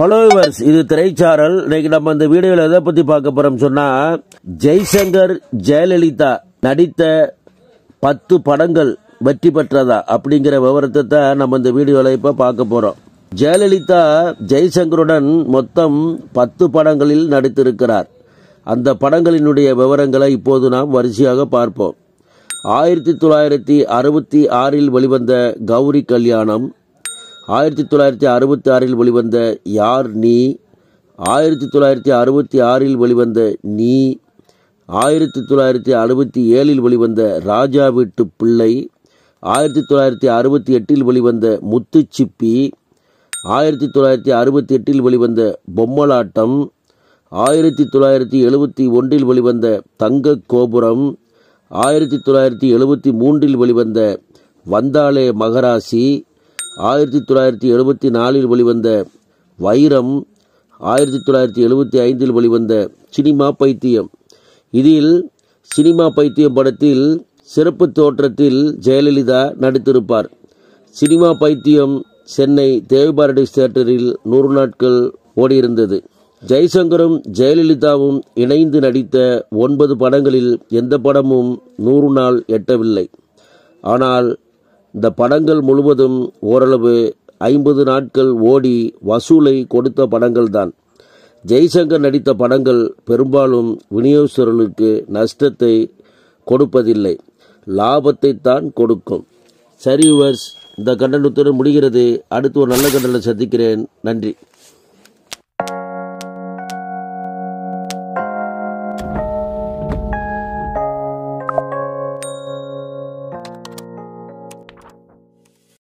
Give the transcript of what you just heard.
hello viewers இது திரைச்சாரல் இன்னைக்கு நம்ம இந்த வீடியோவில் எதை பற்றி பார்க்க போறோம் சொன்னா ஜெய்சங்கர் ஜெயலலிதா நடித்த பத்து படங்கள் வெற்றி பெற்றதா அப்படிங்கிற விவரத்தை தான் நம்ம இந்த வீடியோவில் இப்போ பார்க்க போறோம் ஜெயலலிதா ஜெய்சங்கருடன் மொத்தம் பத்து படங்களில் நடித்திருக்கிறார் அந்த படங்களினுடைய விவரங்களை இப்போது நாம் வரிசையாக பார்ப்போம் ஆயிரத்தி தொள்ளாயிரத்தி அறுபத்தி ஆறில் வெளிவந்த கௌரி கல்யாணம் ஆயிரத்தி தொள்ளாயிரத்தி அறுபத்தி ஆறில் வெளிவந்த யார் நீ ஆயிரத்தி தொள்ளாயிரத்தி அறுபத்தி ஆறில் வெளிவந்த நீ ஆயிரத்தி தொள்ளாயிரத்தி அறுபத்தி ஏழில் வெளிவந்த ராஜா வீட்டு பிள்ளை ஆயிரத்தி தொள்ளாயிரத்தி அறுபத்தி எட்டில் வெளிவந்த முத்துச்சிப்பி ஆயிரத்தி தொள்ளாயிரத்தி அறுபத்தி எட்டில் வெளிவந்த பொம்மலாட்டம் ஆயிரத்தி தொள்ளாயிரத்தி எழுபத்தி ஒன்றில் வெளிவந்த தங்க கோபுரம் ஆயிரத்தி தொள்ளாயிரத்தி எழுபத்தி மூன்றில் வெளிவந்த வந்தாளே மகராசி ஆயிரத்தி தொள்ளாயிரத்தி எழுபத்தி நாலில் வெளிவந்த வைரம் ஆயிரத்தி தொள்ளாயிரத்தி எழுபத்தி ஐந்தில் வெளிவந்த சினிமா பைத்தியம் இதில் சினிமா பைத்தியம் படத்தில் சிறப்பு தோற்றத்தில் ஜெயலலிதா நடித்திருப்பார் சினிமா பைத்தியம் சென்னை தேவபாரடி தியேட்டரில் நூறு நாட்கள் ஓடியிருந்தது ஜெய்சங்கரும் ஜெயலலிதாவும் இணைந்து நடித்த ஒன்பது படங்களில் எந்த படமும் நூறு நாள் எட்டவில்லை ஆனால் இந்த படங்கள் முழுவதும் ஓரளவு ஐம்பது நாட்கள் ஓடி வசூலை கொடுத்த படங்கள்தான் ஜெய்சங்கர் நடித்த படங்கள் பெரும்பாலும் விநியோகஸ்தர்களுக்கு நஷ்டத்தை கொடுப்பதில்லை லாபத்தை தான் கொடுக்கும் சரி விவர்ஸ் இந்த கண்டனத்துடன் முடிகிறது அடுத்து ஒரு நல்ல கண்டனை சந்திக்கிறேன் நன்றி